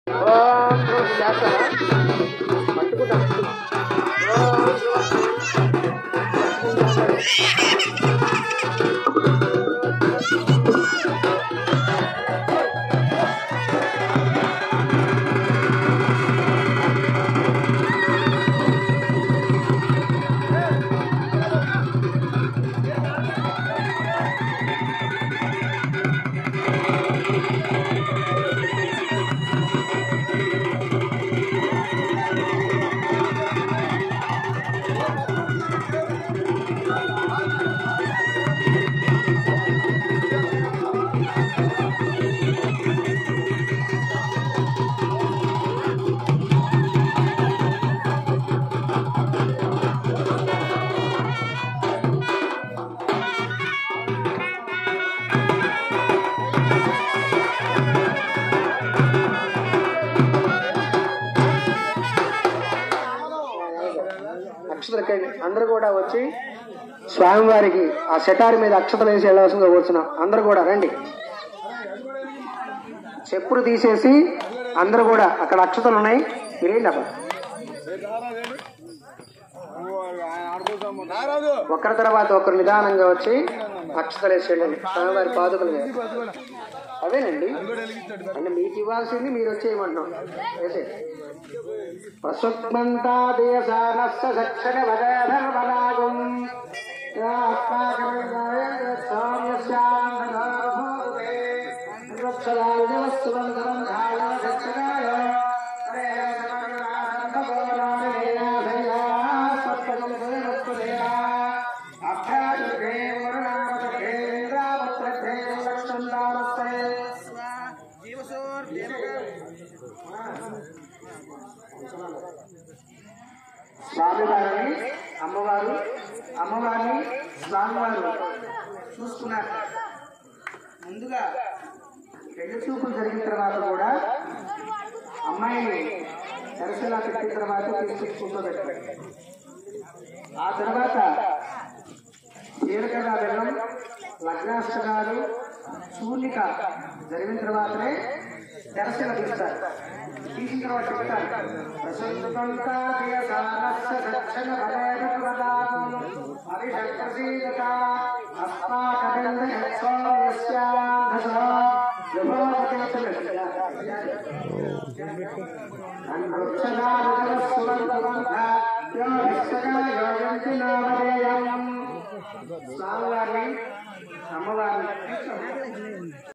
చేస్తారా పట్టుకుంటా అక్షతలకండి అందరూ కూడా వచ్చి స్వామివారికి ఆ సెటారి మీద అక్షతలు వేసి వెళ్ళవలసిందిగా కూర్చున్నాం అందరూ కూడా రండి చెప్పులు తీసేసి అందరూ కూడా అక్కడ అక్షతలు ఉన్నాయి మీరేంటి అబ్బా ఒకరి తర్వాత ఒకరు నిదానంగా వచ్చి అక్షతలు వేసి వెళ్ళండి స్వామివారి పాదుకలు మీద. అవేనండి అంటే మీకు ఇవ్వాల్సింది మీరు వచ్చేయమంటున్నాం వేసే ప్రసుక్మంతా దేశానస్య సక్షణ వదధర్మలాగం స్వామివారిని అమ్మవారు అమ్మవారిని స్వామివారు చూసుకున్నారు ముందుగా పెళ్లి చూపులు జరిగిన తర్వాత కూడా అమ్మాయిని సరసలా పెట్టిన తర్వాత తీసుకుంటూ పెట్టారు ఆ తర్వాత జీలకర్ర బెల్లం లగ్నాష్టకాలు శూన్యక జరిగిన తర్వాతనే దర్శన తీస్తారు తీసిన తర్వాత చెప్తారు ప్రసంతంతా దేశానస్య దక్షిణ బలేన ప్రదానం అభిషక్తసీదత అస్మాకదండ యత్స్వామ్యస్యాంధస స్వామివారిని అమ్మవారిని